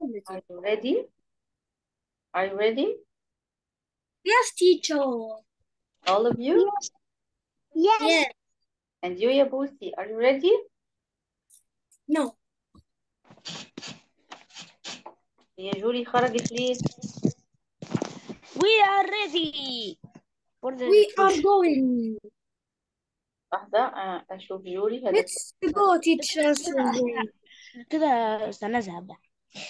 Are you ready? Are you ready? Yes, teacher. All of you? Yes. Yes. And you, يا بوسي, are you ready? No. هي جولي خرجت ليه؟ We are ready for the We are dictation. going. لحظة آه، أشوف جولي هدف Let's go, teacher. Sunday. كده سنذهب بقى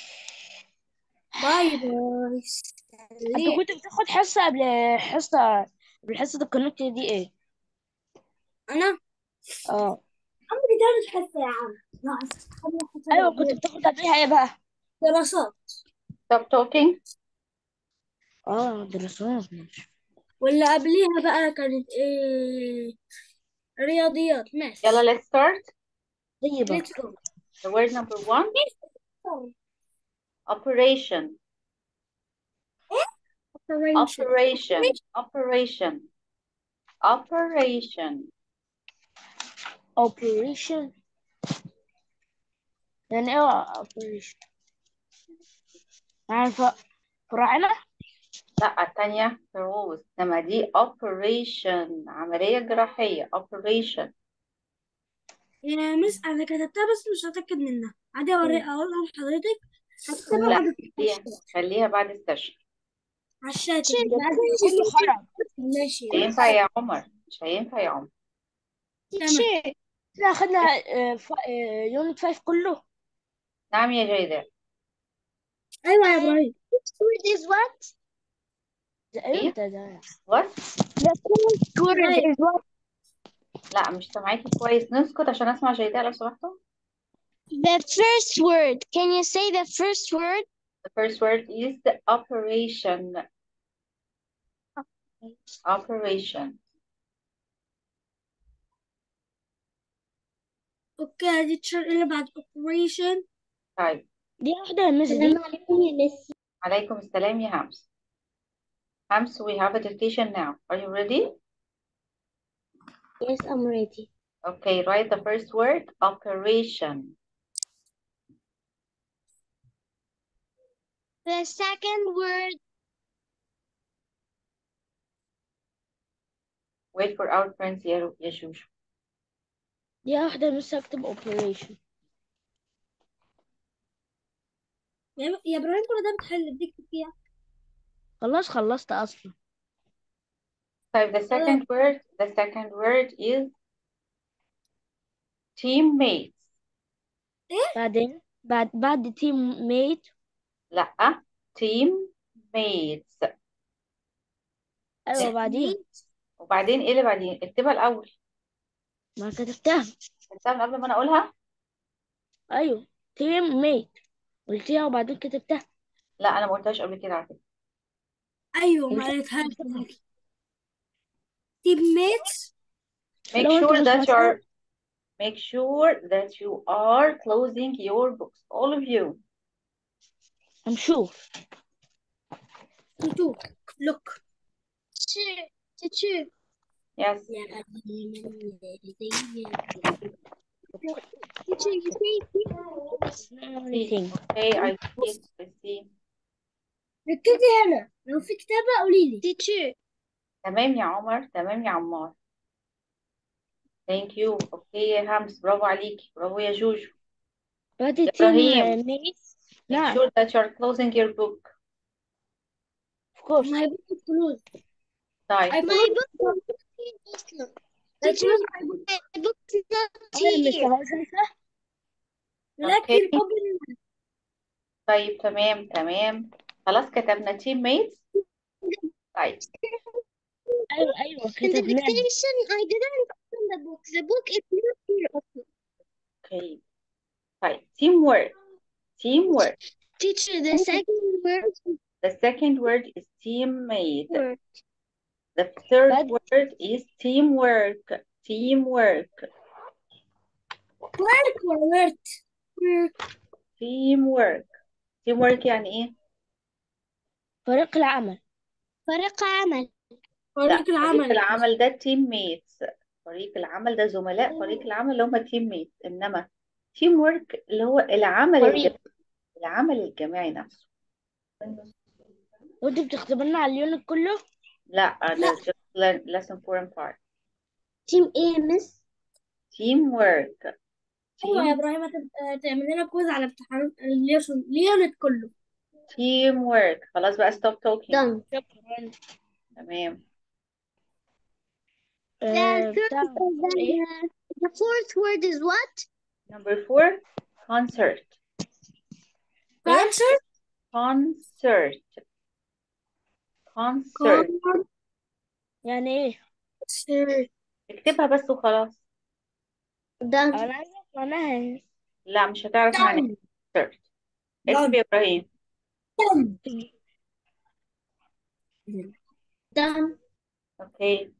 باي باي انت كنت بتاخد حصة قبل حصة قبل حصة الكونكت دي ايه؟ أنا اه عمري درس حصة يا عم ناقص خلينا حصة ايوه كنت بتاخد قبلها ايه بقى؟ دراسات stop talking اه دراسات ماشي ولا قبليها بقى كانت إيه رياضيات ماس يلا let's start زي بقى Let's go. the word number one operation Operation. operation operation operation operation يعني ايه operation؟ عارفة فراعنة؟ لا التانية فروز إنما دي operation عملية جراحية operation يا مس أنا كتبتها بس مش هتأكد منها عادي أوري أقولها لحضرتك هكتبها لا بعد خليها خليها بعد السيشن على الشات كله خرب ماشي مش هينفع يا عمر مش هينفع يا عمر تمام احنا اخدنا يونت 5 كله نعم يا جيدة أيوة يا إبراهيم word is what؟ ده إيه؟ امتى ده؟ what The first word is what? لا مش سامعاكي كويس نسكت عشان اسمع جيدة لو سمحتوا The first word. Can you say the first word? the first word is the operation operation أوكي يا تيتشر اللي بعد operation طيب دي واحدة يا مس دي عليكم السلام يا همس همس we have a dictation now are you ready Yes, I'm ready. okay write the first word operation The second word. wait for our friends يا يا شوشو دي واحدة يا مس هكتب operation. يا يا إبراهيم كل ده بتحل بتكتب فيها خلاص خلصت أصلا. طيب the second word the second word is teammates بعدين بعد بعد team mate لا teammates أيوة بعدين وبعدين ايه اللي بعدين اكتبها الاول ما كتبتها. اكتبها من قبل ما انا اقولها أيوة team mate قلتيها وبعدين كتبتها. لا انا ما قلتهاش قبل كده على فكره أيوة ما قالتهاش teammates make لو أنت sure مش that you مثلا are make sure that you are closing your books all of you I'm sure. two look Teacher. yes يا Teacher, you say see okay I see it, I see ركزي هنا لو في كتابة قولي لي Teacher. تمام يا عمر تمام يا عمار thank you اوكي يا همس برافو عليكي برافو يا جوجو بعد يا team إبراهيم. mate. make نعم sure that you are closing your book of course. ما هي book الفلوس طيب I close I close my book أنا مش شايفة. لكن open طيب تمام تمام خلاص كتبنا teammates طيب أيوة أيوة In the كتبناها. dictation, I didn't open the book. The book is not here. also. okay طيب teamwork teamwork Teacher, the second word the second word is teammate word. the third But- word is teamwork teamwork work or work work teamwork teamwork يعني ايه فريق العمل. فريق عمل. لا فريق فريق العمل العمل ده teammates فريق العمل ده زملاء فريق العمل اللي هم teammates انما teamwork اللي هو العمل فريق. الجماعي العمل الجماعي نفسه وانت بتختبرنا على اليونت كله لا ده just le- lesson 4 and 5 تيم ايه يا مس teamwork ايوه يا team ابراهيم هتبقى تعمل لنا كويز على امتحان اليوشن اليونت كله teamwork خلاص بقى stop talking done شكرا تمام the آه، third بتاع then ايه uh, the fourth word is what number 4 concert كونسرت concert concert يعني ايه كونسرت اكتبها بس وخلاص done انا عايزه أعرف معناها إيه. لا مش هتعرف معنى concert اكتب يا ابراهيم done اوكي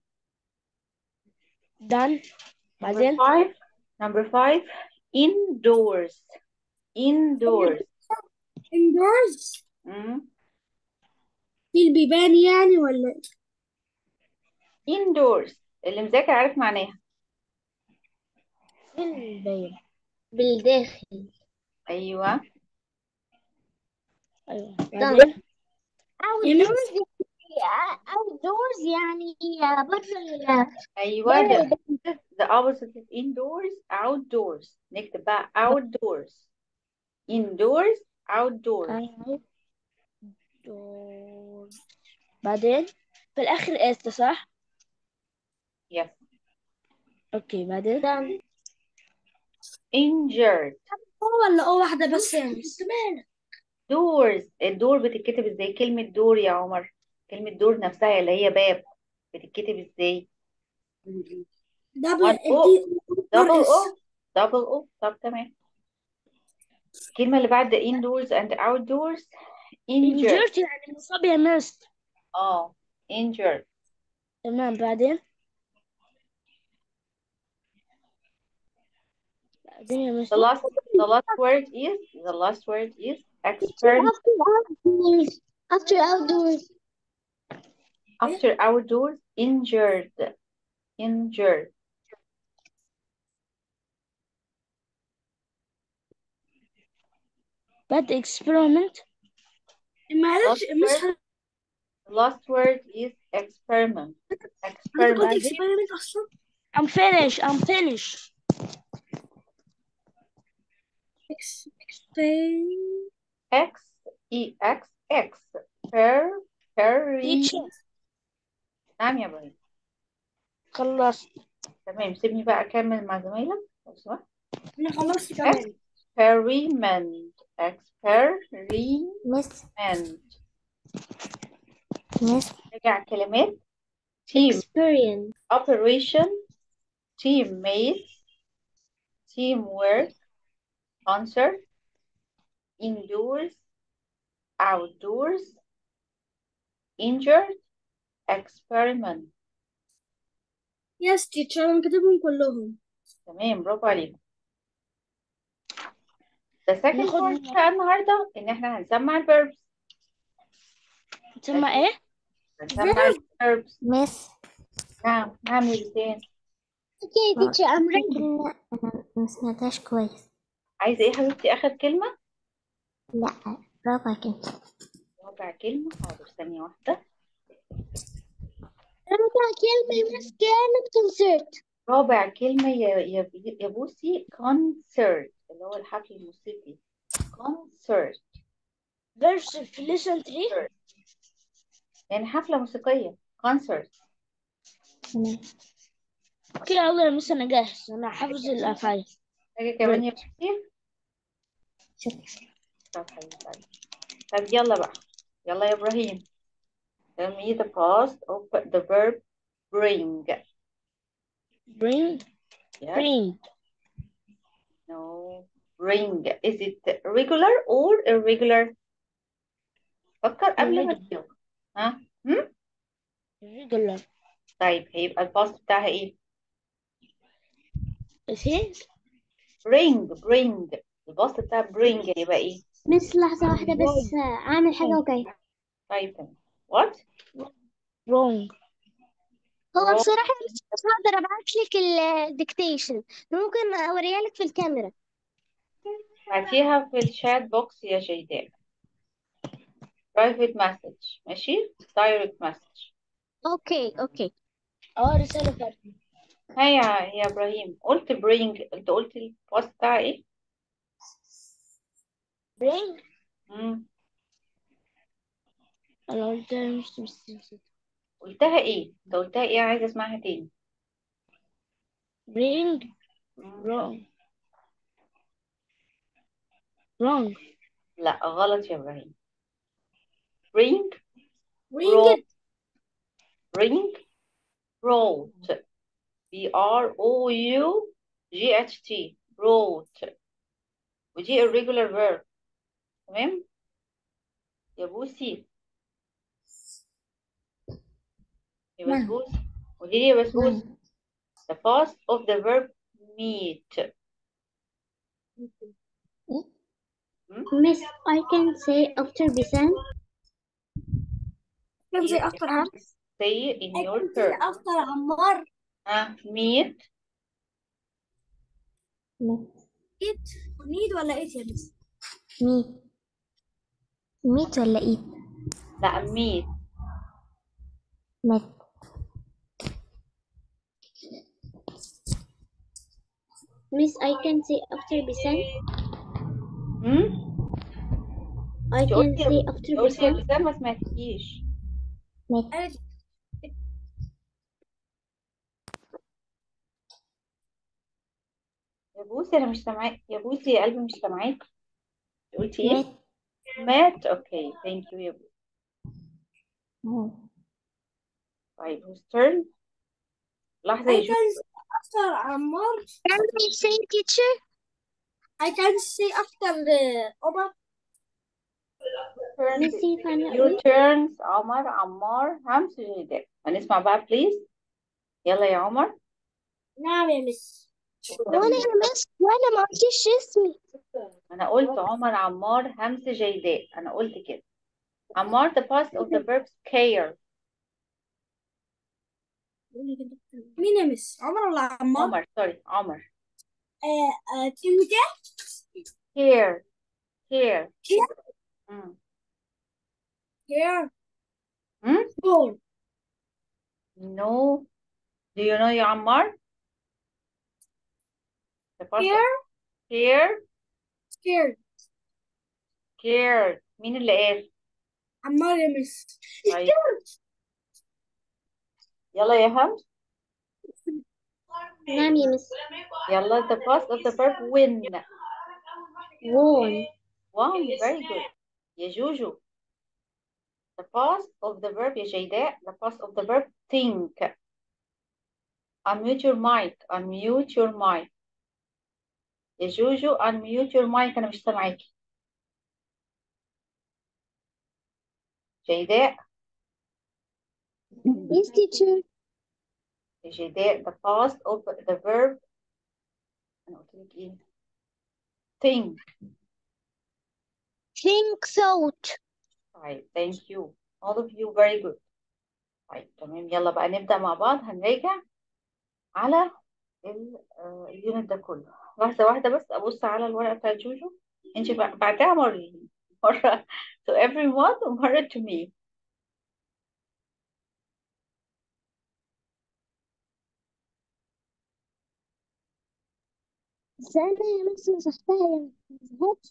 done number بعدين 5 number 5 indoors indoors اندورز مم. في البيبان يعني ولا إيه؟ indoors اللي مذاكر عارف معناها في البيت بالداخل ايوه ايوه done بعدين outdoors يعني outdoors يعني بره ال- ايوه بره ده البيت. the opposite of indoors outdoors نكتب بقى outdoors indoors outdoors outdoors بعدين في الاخر اس صح yes اوكي بعدين done injured هو ولا اه واحدة بس يعني doors الدور بتتكتب ازاي كلمة دور يا عمر كلمة دور نفسها اللي هي باب بتتكتب ازاي دبل one o double اس o double o طب تمام الكلمة اللي بعد indoors and outdoors injured injured يعني مصاب يا مس اه injured تمام بعدين بعدين يا مس the last the last word is the last word is experiment after outdoors after outdoors after outdoors injured injured بعد experiment معلش last مش word the last word is experiment حضرتك قلت experiment بعدين اكسبيرمنت اصلا I'm finished I'm finished اكس اكسبيرمنت X E X X per per teacher نعم يا ابراهيم خلصت تمام سيبني بقى اكمل مع زمايلك لو سمحت انا خلصت كمان experiment experiment مس مس نرجع كلمات team experience operation teammates teamwork concert indoors outdoors injured experiment يس تيتشر انا كاتبهم كلهم تمام برافو عليكم the second ناخد part بتاع النهارده ان احنا هنسمع الverbs تسمى ايه هنسمع الverbs مس نعم نعم يا بسان okay teacher I'm ready أنا ما سمعتهاش كويس عايزه ايه يا حبيبتي اخر كلمه لا برافو عليك انت رابع كلمه حاضر ثانيه واحده رابع كلمة مس كانت concert رابع كلمه يا يا يا بوسي concert اللي هو الحفل الموسيقي concert verse في lesson 3 يعني حفله موسيقيه concert تمام اوكي يلا يا مس انا جاهز انا حافظ الافعال حاجه كمان يا بوسي شكرا طب حبيبي طيب طب يلا بقى يلا يا ابراهيم tell me the past of the verb bring bring yes bring no bring is it regular or irregular فكر قبل ما irregular تجاوب ها هم؟ irregular طيب هيبقى الباست بتاعها ايه ايه bring bring الباست بتاع bring هيبقى ايه مس لحظة واحدة بس أعمل حاجة وجاي طيب تمام what wrong هو wrong بصراحة مش هقدر أبعت لك الديكتيشن ممكن أوريها لك في الكاميرا هاتيها في الشات بوكس يا جيداء برايفت مسج ماشي دايركت مسج اوكي اوكي اه رسالة فردي ها يا يا ابراهيم قلت برينج انت قلت البوست بتاع ايه برينج مم. انا قلت مش مش نسيت قلتها ايه انت قلتها ايه عايزه اسمعها تاني برينج مم. wrong wrong لا غلط يا ابراهيم bring Bring roll it. bring brought B R O U G H T brought ودي irregular verb تمام يا بوسي يا نعم. بسبوس قولي لي يا بسبوس نعم. the past of the verb meet Miss, I can say after Bisan. Can say You after have her. to say it in I your can say turn after Ammar. ها meet It. Need ولا it يا miss? ميت ميت ولا ايت لا meet ميت Miss, I can say after Bisan. هم I انت can قلتي say يا after انت قلتي يا Bisan. بسام ما سمعتكيش ميت قالت يا بوسي انا مش سامعاك يا بوسي يا قلبي مش سامعاك قلتي ايه ميت مات اوكي ثانك يو يا بوسي مم. طيب whose turn لحظة I يا جو can say after Ammar. Can I say teacher? I can say after uh, Omar. turns ميسي فانا your turns عمر عمار همس جيداء هنسمع بقى بليز يلا يا عمر نعم يا miss. وانا يا مس وانا ما قلتش اسمي انا قلت عمر عمار همس جيداء انا قلت كده عمار the past of the verb care مين يا miss؟ عمر ولا عمار؟ عمر سوري عمر آه آه تيموتي. care care Care. مم. Here. مم؟ Four. no do you know يا عمار the past of Here. care Scared. care مين اللي قال عمار يا miss. طيب يلا يا همس نعم يا مس يلا the past of the verb win وون Wow, very good. يا جوجو. The past of the verb يا جيداء. The past of the verb think. Unmute your mic. Unmute your mic. يا جوجو unmute your mic. أنا مش سامعاكي. جيداء. Yes teacher يا جيداء. The past of the verb. أنا قلت لك إيه؟ Think. think thought طيب thank you. All of you very good. طيب تمام يلا بقى نبدأ مع بعض هنراجع على ال- آه، اليونت ده كله لحظة واحدة بس أبص على الورقة بتاعت جوجو انت بعتها مرتين مرة to everyone ومرة to me بس انا يا مس مسحتها يا مسحتش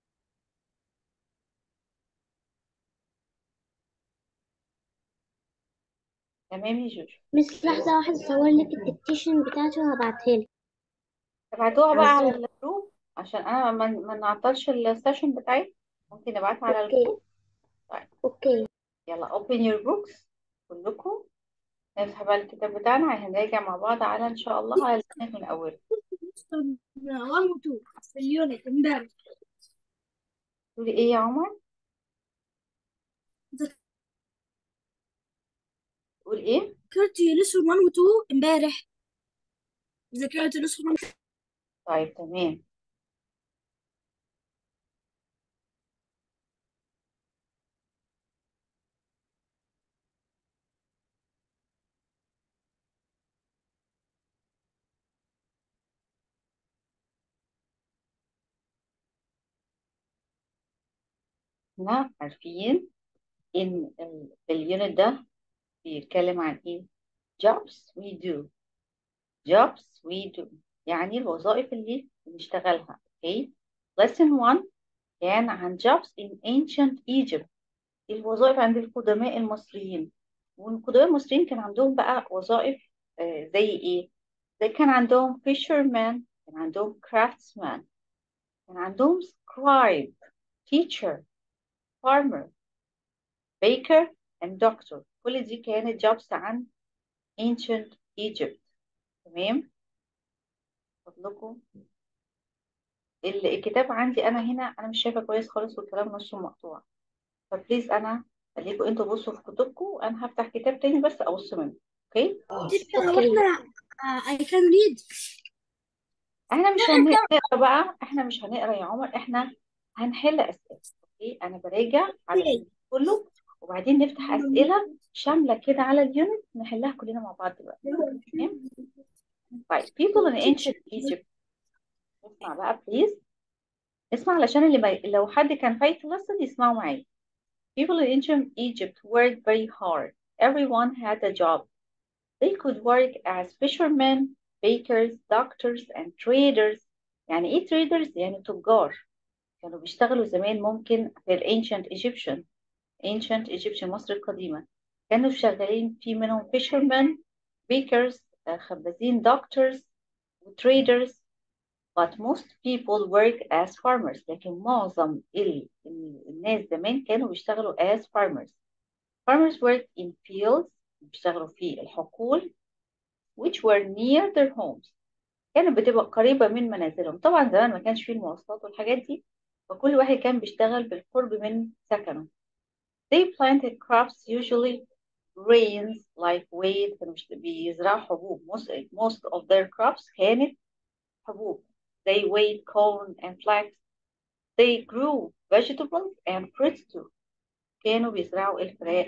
تمام يا جوجو مس لحظة واحدة صور لك الديكتيشن بتاعته وهبعتها لك ابعتوها بقى على عظيم. الجروب عشان أنا ما ما نعطلش السيشن بتاعي ممكن نبعتها على اوكي الجروب طيب اوكي يلا open your books كلكم نفتح بقى الكتاب بتاعنا هنراجع مع بعض على إن شاء الله على السنة من أوله 1 و 2 في اليونت امبارح. تقولي إيه يا عمر؟ تقول إيه؟ ذاكرت لسون 1 و 2 امبارح. ذاكرت لسون 1 طيب تمام احنا عارفين ان ال- اليونت ده بيتكلم عن ايه jobs we do jobs we do يعني الوظائف اللي بنشتغلها okay lesson 1 كان عن jobs in ancient Egypt الوظائف عند القدماء المصريين والقدماء المصريين كان عندهم بقى وظائف آه، زي ايه زي كان عندهم fisherman كان عندهم craftsman كان عندهم scribe teacher farmer baker and doctor كل دي كانت jobs عن ancient Egypt تمام فضلكم ال- الكتاب عندي انا هنا انا مش شايفه كويس خالص والكلام نصه مقطوع فبليز انا خليكم انتوا بصوا في كتبكم انا هفتح كتاب تاني بس ابص منه اوكي تيتشر هو احنا I can read احنا مش هنقرا بقى احنا مش هنقرا يا عمر احنا هنحل اسئله اوكي انا براجع على اليونت كله وبعدين نفتح اسئله شامله كده على اليونت نحلها كلنا مع بعض بقى تمام طيب people in ancient Egypt اسمع بقى بليز اسمع علشان اللي ما... لو حد كان فايت lesson يسمعوا معايا People in ancient Egypt worked very hard. Everyone had a job. They could work as fishermen, bakers, doctors, and traders. يعني إيه traders؟ يعني تجار. كانوا بيشتغلوا زمان ممكن في ال ancient Egyptian. ancient Egyptian مصر القديمة. كانوا شغالين في منهم fishermen, bakers, آه، خبازين, doctors, traders. But most people work as farmers. لكن معظم ال... ال- الناس زمان كانوا بيشتغلوا as farmers. Farmers worked in fields بيشتغلوا في الحقول which were near their homes كانت بتبقى قريبة من منازلهم طبعا زمان ما كانش فيه المواصلات والحاجات دي فكل واحد كان بيشتغل بالقرب من سكنه they planted crops usually grains like wheat كانوا بيشت- بيزرعوا حبوب most, most of their crops كانت حبوب they wheat corn and flax they grew vegetables and fruits too كانوا بيزرعوا الفراخ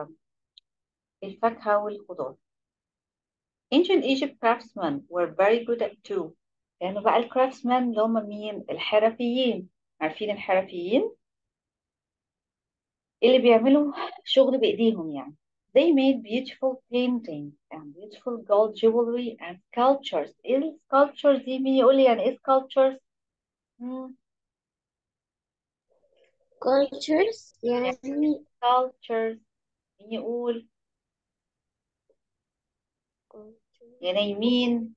الفاكهة والخضار Ancient Egypt craftsmen were very good at too. كانوا بقى الكرافتسمان اللي هم مين؟ الحرفيين. عارفين الحرفيين؟ اللي بيعملوا شغل بإيديهم يعني. They made beautiful paintings and beautiful gold jewelry and sculptures. إيه ال sculptures دي؟ مين يقول لي يعني إيه sculptures؟ مم. cultures يعني sculptures مين يقول؟ يعني يمين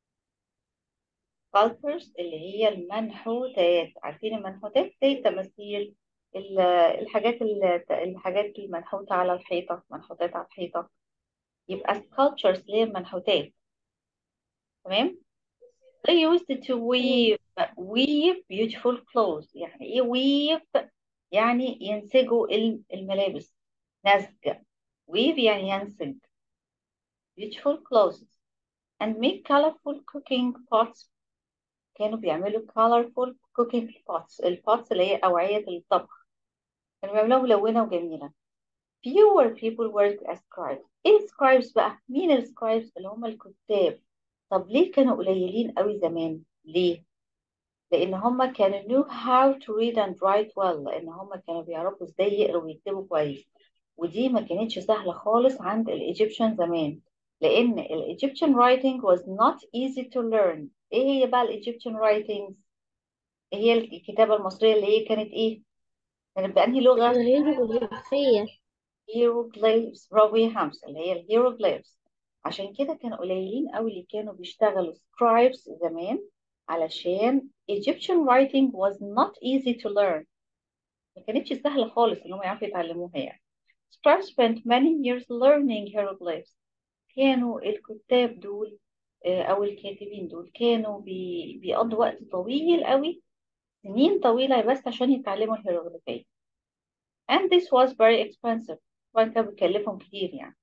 sculptures اللي هي المنحوتات عارفين المنحوتات زي التماثيل ال- الحاجات ال- الحاجات المنحوتة على الحيطة منحوتات على الحيطة يبقى sculptures اللي هي المنحوتات تمام they used to weave weave beautiful clothes يعني ايه weave يعني ينسجوا الم- الملابس نسج weave يعني ينسج beautiful clothes and make colorful cooking pots كانوا بيعملوا colorful cooking pots البوتس اللي هي أوعية الطبخ كانوا بيعملوها ملونة وجميلة fewer people work as scribes ايه السكرايبس بقى مين السكرايبس اللي هم الكتاب طب ليه كانوا قليلين قوي زمان ليه لان هم كانوا knew how to read and write well لان هم كانوا بيعرفوا ازاي يقروا ويكتبوا كويس ودي ما كانتش سهلة خالص عند الايجيبشن زمان لان الايجيبشن writing was not easy to learn ايه هي بقى الايجيبشن writings ايه هي الكتابة المصرية اللي هي كانت ايه كانت بأنهي لغة الهيروغليفية hieroglyphs برافو يا حمزة اللي هي الهيروغليفز عشان كده كانوا قليلين قوي اللي كانوا بيشتغلوا scribes زمان علشان Egyptian writing was not easy to learn ما كانتش سهلة خالص ان هم يعرفوا يتعلموها يعني scribes spent many years learning hieroglyphs كانوا الكتاب دول آه، او الكاتبين دول كانوا بي... بيقضوا وقت طويل قوي سنين طويلة بس عشان يتعلموا الهيروغليفية and this was very expensive طبعا كان بيكلفهم كتير يعني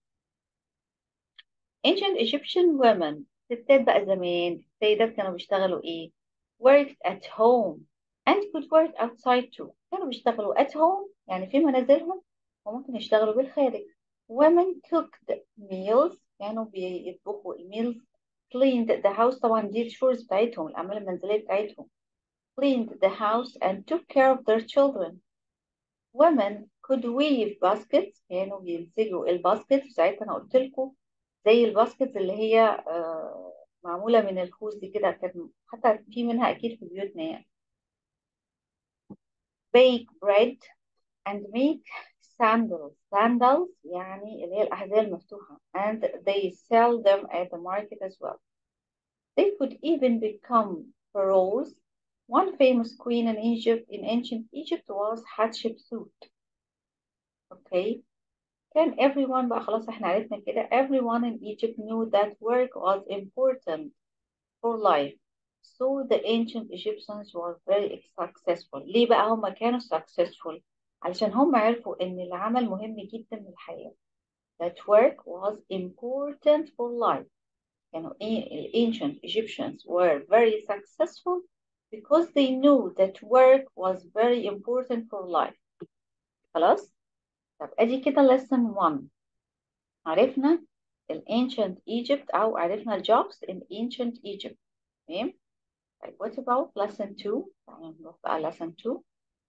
ancient Egyptian women ستات بقى زمان السيدات كانوا بيشتغلوا ايه worked at home and could work outside too كانوا بيشتغلوا at home يعني في منازلهم وممكن يشتغلوا بالخارج women cooked meals كانوا بيطبخوا الميلز cleaned the house طبعا دي الشورز بتاعتهم الأعمال المنزلية بتاعتهم cleaned the house and took care of their children women could weave baskets كانوا بينسجوا الباسكت ساعتها انا قلت لكم زي الباسكتس اللي هي آه، معمولة من الخوص دي كده كانت حتى في منها أكيد في بيوتنا يعني bake bread and make sandals sandals يعني اللي هي الأحذية المفتوحة and they sell them at the market as well they could even become pharaohs one famous queen in Egypt in ancient Egypt was Hatshepsut okay كان everyone بقى خلاص احنا عرفنا كده everyone in Egypt knew that work was important for life so the ancient Egyptians were very successful ليه بقى هم كانوا successful علشان هم عرفوا ان العمل مهم جدا للحياة that work was important for life كانوا ايه ال ancient Egyptians were very successful because they knew that work was very important for life خلاص طب ادي كده lesson 1 عرفنا ال ancient Egypt او عرفنا ال jobs in ancient Egypt تمام طيب what about lesson 2 تعالوا نروح بقى lesson 2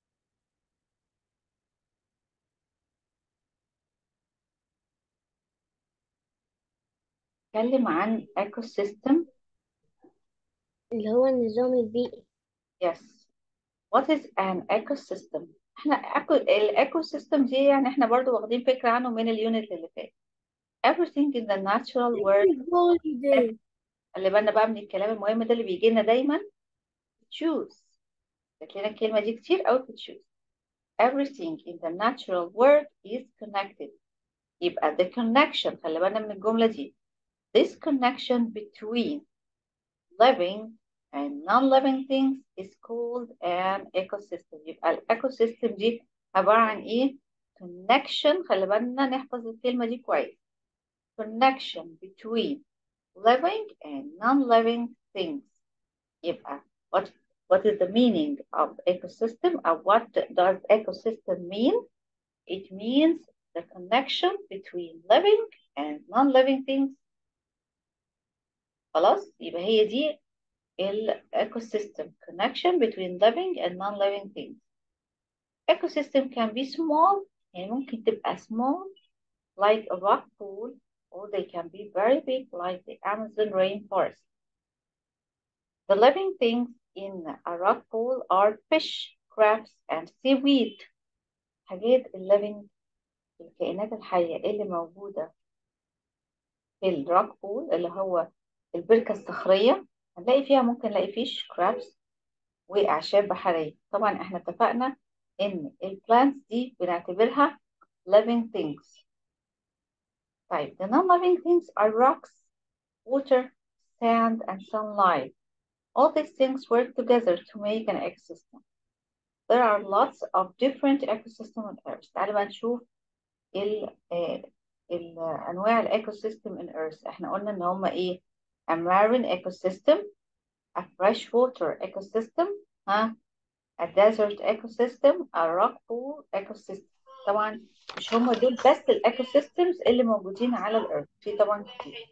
نتكلم عن ecosystem اللي هو النظام البيئي yes what is an ecosystem احنا اكو الايكو سيستم دي يعني احنا برضو واخدين فكرة عنه من اليونت اللي فات everything in the natural world holiday خلي بالنا بقى من الكلام المهم ده اللي بيجي لنا دايما choose جات لنا الكلمة دي كتير قوي في choose everything in the natural world is connected يبقى the connection خلي بالنا من الجملة دي this connection between living and non-living things is called an ecosystem يبقى الايكوسيستم دي عبارة عن ايه connection خلي بالنا نحفظ الكلمة دي كويس connection between living and non-living things يبقى what what is the meaning of ecosystem or what does ecosystem mean it means the connection between living and non-living things خلاص يبقى هي دي ال ecosystem connection between living and non-living things ecosystem can be small يعني ممكن تبقى small like a rock pool or they can be very big like the Amazon rainforest the living things in a rock pool are fish crabs and seaweed حاجات ال living الكائنات الحية اللي موجودة في الروك بول اللي هو البركة الصخرية هنلاقي فيها ممكن نلاقي فيش كرابس وأعشاب بحرية طبعا احنا اتفقنا إن البلانتس دي بنعتبرها living things طيب the non-living things are rocks water sand and sunlight all these things work together to make an ecosystem there are lots of different ecosystems on earth تعالوا بقى نشوف ال آه، ال انواع الايكو سيستم in earth احنا قلنا ان هما ايه a marine ecosystem a freshwater ecosystem ها a desert ecosystem a rock pool ecosystem طبعا مش هما دول بس الايكو سيستمز اللي موجودين على الارض في طبعا كتير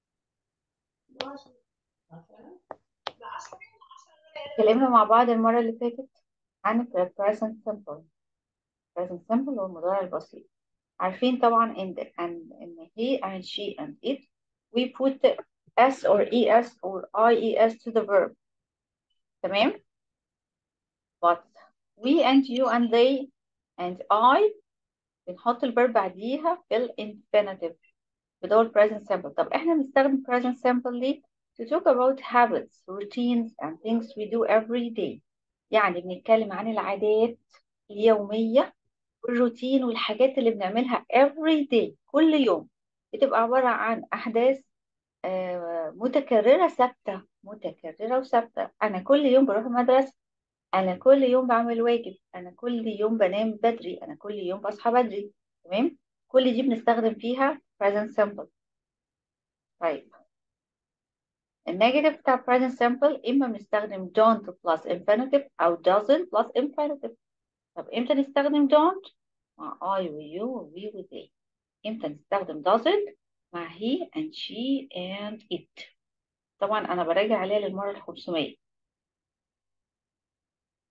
اتكلمنا مع بعض المرة اللي فاتت عن ال present simple present simple هو المضارع البسيط عارفين طبعا ان ان ان he and she and it we put s or es or ies to the verb تمام but we and you and they and I بنحط الفيرب بعديها في الانفينيتيف بدول present simple طب احنا بنستخدم present simple ليه to talk about habits routines and things we do every day يعني بنتكلم عن العادات اليومية والروتين والحاجات اللي بنعملها every day كل يوم بتبقى عبارة عن أحداث آه، متكررة ثابتة متكررة وثابتة أنا كل يوم بروح المدرسة أنا كل يوم بعمل واجب أنا كل يوم بنام بدري أنا كل يوم بصحى بدري تمام كل دي بنستخدم فيها present simple طيب النيجاتيف بتاع present simple إما بنستخدم don't plus infinitive أو doesn't plus infinitive طب إمتى نستخدم don't مع I و you و we و they إمتى نستخدم doesn't مع he and she and it طبعا أنا براجع عليها للمرة الخمسمية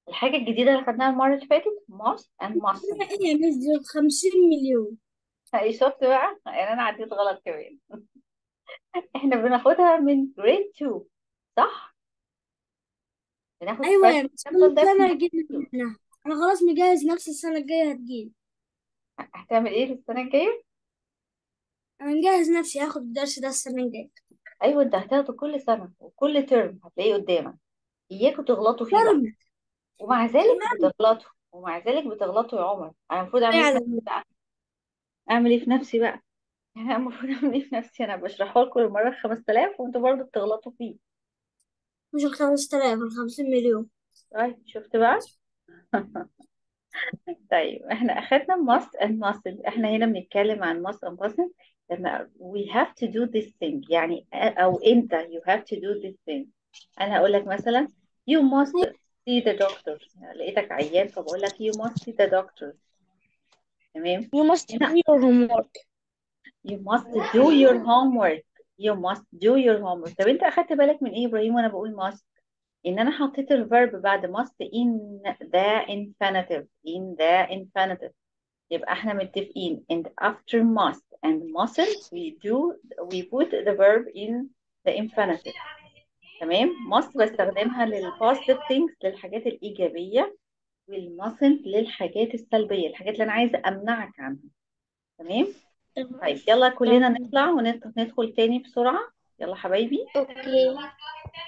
الحاجة الجديدة اللي خدناها المرة اللي فاتت must and mustn't ايه يا مس دول 50 مليون اي شفت بقى يعني انا عديت غلط كمان احنا بناخدها من grade 2 صح بناخد ايوه يا first مس example ده السنة في الجاية grade 2 منها انا خلاص مجهز نفس السنة الجاية هتجيلي هتعمل ايه السنة الجاية انا مجهز نفسي هاخد الدرس ده السنة الجاية ايوه انت هتاخده كل سنة وكل ترم هتلاقيه قدامك اياكوا تغلطوا فيه بقى ترم ومع ذلك كمان بتغلطوا ومع ذلك بتغلطوا يا عمر انا المفروض اعمل ايه في فعلا نفسي بقى اعمل ايه في نفسي بقى يعني انا المفروض اعمل ايه في نفسي انا بشرحه لكم المرة 5000 وانتوا برضه بتغلطوا فيه مش ال 5000 ال 50 مليون طيب شفت بقى طيب احنا اخدنا must and mustn't احنا هنا بنتكلم عن must and mustn't لما we have to do this thing يعني او انت you have to do this thing انا هقول لك مثلا you must see the doctor لقيتك عيان فبقول لك you must see the doctor تمام You must هنا do your homework. you must do your homework you must do your homework طب انت اخدت بالك من ايه يا ابراهيم وانا بقول must ان انا حطيت الفيرب بعد must in the infinitive in the infinitive يبقى احنا متفقين and after must and mustn't we do we put the verb in the infinitive تمام must بستخدمها للpositive things للحاجات الإيجابية والmustn't للحاجات السلبية الحاجات اللي أنا عايزة أمنعك عنها تمام طيب يلا كلنا نطلع وندخل تاني بسرعة يلا حبايبي Okay.